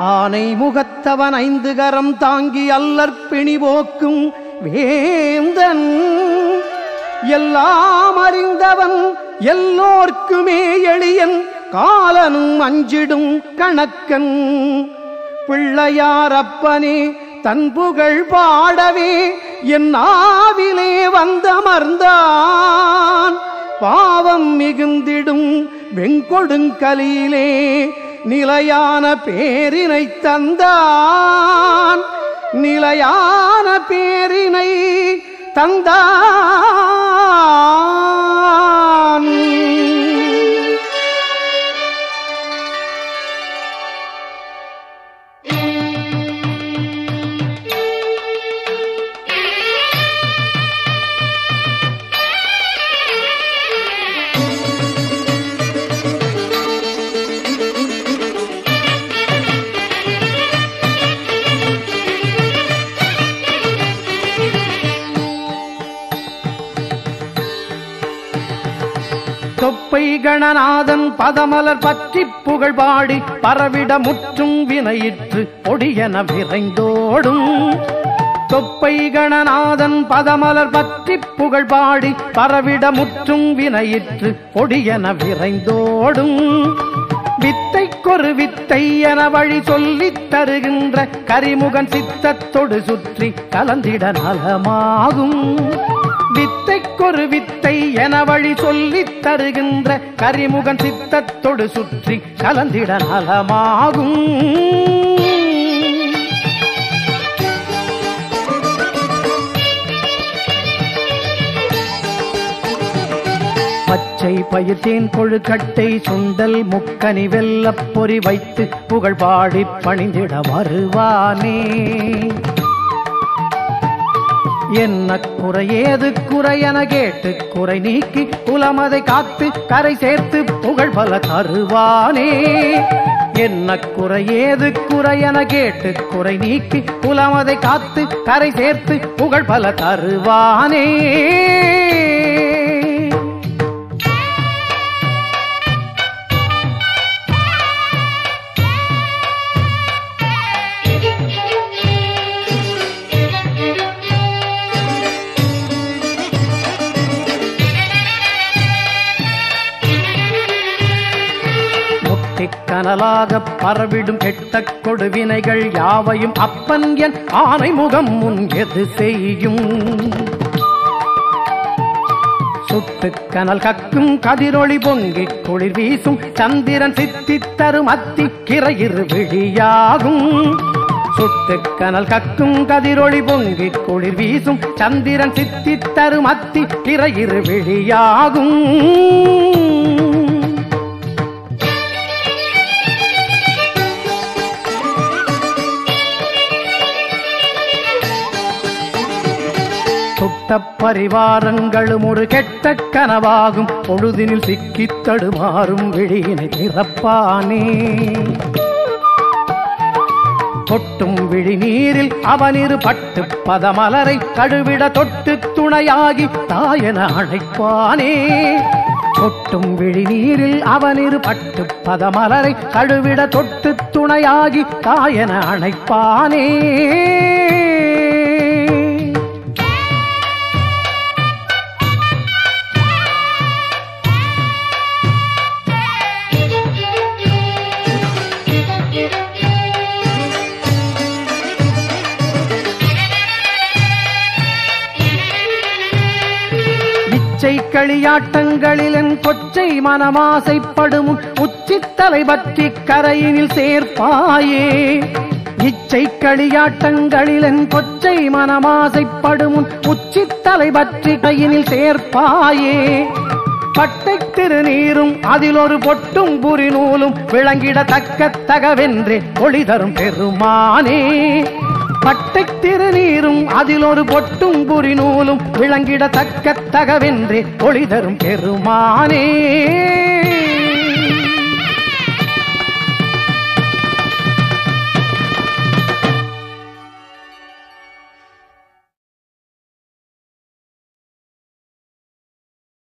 ஆனை முகத்தவன் ஐந்து கரம் தாங்கி அல்லற்பிணி போக்கும் வேந்தன் எல்லாம் அறிந்தவன் எல்லோர்க்குமே எளியன் காலனும் அஞ்சிடும் கணக்கன் பிள்ளையாரப்பனே தன் புகழ் பாடவே என் ஆவிலே வந்தமர்ந்தான் பாவம் மிகுந்திடும் வெங்கொடுங்கலியிலே நிலையான பேரினை தந்தான் நிலையான பேரினை தந்தான் தொப்பை கணநாதன் பதமலர் பற்றி புகழ் பாடி பரவிட முற்றும் வினையிற்று பொடியென விரைந்தோடும் தொப்பை கணநாதன் பதமலர் பற்றி புகழ் பாடி பரவிட முற்றும் வினையிற்று பொடியென விரைந்தோடும் வித்தைக்கொரு வித்தை என வழி சொல்லித் தருகின்ற கரிமுகன் சித்தத்தொடு சுற்றி கலந்திட நலமாகும் வித்தைக்கொரு வித்தை என வழி சொல்லித் தருகின்ற கரிமுகன் சித்தத்தொடு சுற்றி கலந்திட நலமாகும் பச்சை பயிர்த்தேன் கொழுக்கட்டை சுண்டல் முக்கனி வெல்லப் பொறி வைத்து புகழ் பாடி பணிந்திட வருவானே என்ன குறை ஏது குறை என கேட்டு குறை நீக்கி குலமதை காத்து கரை சேர்த்து புகழ் பல தருவானே என்ன குறை ஏது குறை என கேட்டு குறை நீக்கி குலமதை காத்து கரை சேர்த்து புகழ் பல தருவானே முத்திக் கனலாக பரவிடும் கெட்ட கொடுவினைகள் யாவையும் அப்பன் என் ஆனை முகம் முன் எது செய்யும் சுட்டுக் கனல் கக்கும் கதிரொளி பொங்கிக் குளிர் வீசும் சந்திரன் சித்தித் தரும் அத்தி கிரையிரு விழியாகும் சுட்டுக் கனல் கக்கும் கதிரொளி பொங்கிக் குளிர் வீசும் சந்திரன் சித்தித் தரும் அத்தி கிரையிரு விழியாகும் சுட்ட பரிவாரங்களும் ஒரு கெட்ட கனவாகும் பொழுதினில் சிக்கித் தடுமாறும் விழியினை திறப்பானே கொட்டும் விழி நீரில் அவனிரு பட்டு பதமலரை கழுவிட தொட்டு துணையாகி தாயன அழைப்பானே கொட்டும் விழி நீரில் அவனிரு பட்டு பதமலரை கழுவிட தொட்டு துணையாகி தாயன அழைப்பானே இச்சை களியாட்டங்களிலும் கொச்சை மனமாசைப்படும் உச்சித்தலை பற்றி கரையினில் சேர்ப்பாயே இச்சை களியாட்டங்களிலும் கொச்சை மனமாசைப்படும் உச்சித்தலை பற்றி கையினில் சேர்ப்பாயே பட்டை திருநீரும் அதில் ஒரு பொட்டும் புரி நூலும் விளங்கிடத்தக்க தகவென்றே ஒளி தரும் பெருமானே பட்டை திருநீரும் அதில் ஒரு பொட்டும் புரி நூலும் விளங்கிடத்தக்க தகவென்றே ஒளி தரும் பெருமானே